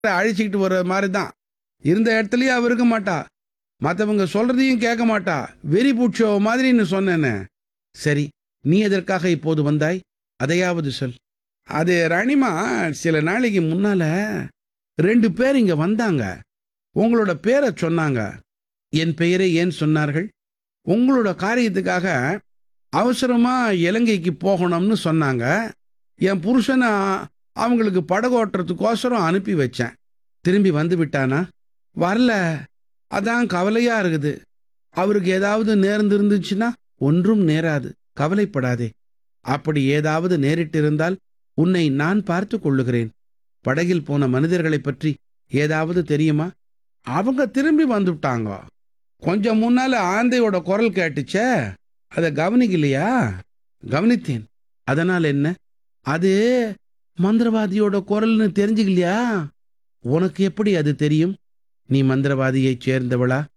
அழிச்சிக்கிட்டு வர்ற மாதிரி தான் இருந்த இடத்துலயே அவ இருக்க மாட்டா மற்றவங்க சொல்றதையும் கேட்க மாட்டா வெறி பூச்சோ மாதிரின்னு சொன்னேனே சரி நீ எதற்காக இப்போது வந்தாய் அதையாவது சொல் அது ராணிமா சில நாளைக்கு முன்னால ரெண்டு பேர் இங்க வந்தாங்க உங்களோட பேரை சொன்னாங்க என் பெயரை ஏன் சொன்னார்கள் உங்களோட காரியத்துக்காக அவசரமா இலங்கைக்கு போகணும்னு சொன்னாங்க என் புருஷனை அவங்களுக்கு படகு ஓட்டுறதுக்கோசரம் அனுப்பி வச்சேன் திரும்பி வந்து விட்டானா வரல அதான் கவலையா இருக்குது அவருக்கு ஏதாவது நேர்ந்து இருந்துச்சுன்னா ஒன்றும் நேராது கவலைப்படாதே அப்படி ஏதாவது நேரிட்டிருந்தால் உன்னை நான் பார்த்து கொள்ளுகிறேன் படகில் போன மனிதர்களைப் பற்றி ஏதாவது தெரியுமா அவங்க திரும்பி வந்துட்டாங்க கொஞ்சம் முன்னால ஆந்தையோட குரல் கேட்டுச்சே அதை கவனிக்கலையா கவனித்தேன் அதனால் என்ன அது மந்திரவாதியோட குரல்னு தெரிஞ்சுக்கலையா உனக்கு எப்படி அது தெரியும் நீ மந்திரவாதியைச் சேர்ந்தவளா